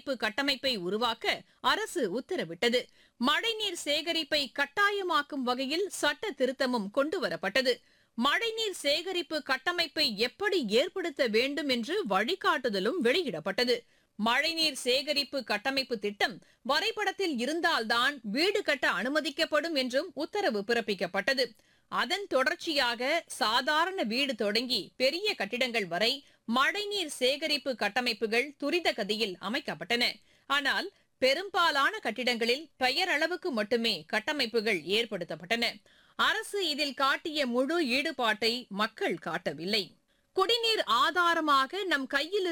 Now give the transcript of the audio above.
சேகரிப்பு கட்டமைப்பை உருவாக்க அரசு உத்தரவிட்டது மழைநீர் சேகரிப்பை கட்டாயமாக்கும் வகையில் சட்ட திருத்தமும் கொண்டுவரப்பட்டது மழைநீர் சேகரிப்பு கட்டமைப்பை எப்படி ஏற்படுத்த வேண்டும் என்று வழிகாட்டுதலும் வெளியிடப்பட்டது மழைநீர் சேகரிப்பு கட்டமைப்பு திட்டம் வரைபடத்தில் இருந்தால்தான் வீடு கட்ட அனுமதிக்கப்படும் என்றும் உத்தரவு பிறப்பிக்கப்பட்டது அதன் தொடர்ச்சியாக சாதாரண வீடு தொடங்கி பெரிய கட்டிடங்கள் வரை மழைநீர் சேகரிப்பு கட்டமைப்புகள் துரித கதியில் அமைக்கப்பட்டன ஆனால் பெரும்பாலான கட்டிடங்களில் பெயரளவுக்கு மட்டுமே கட்டமைப்புகள் ஏற்படுத்தப்பட்டன அரசு இதில் காட்டிய முழு ஈடுபாட்டை மக்கள் காட்டவில்லை குடிநீர் ஆதாரமாக நம் கையில்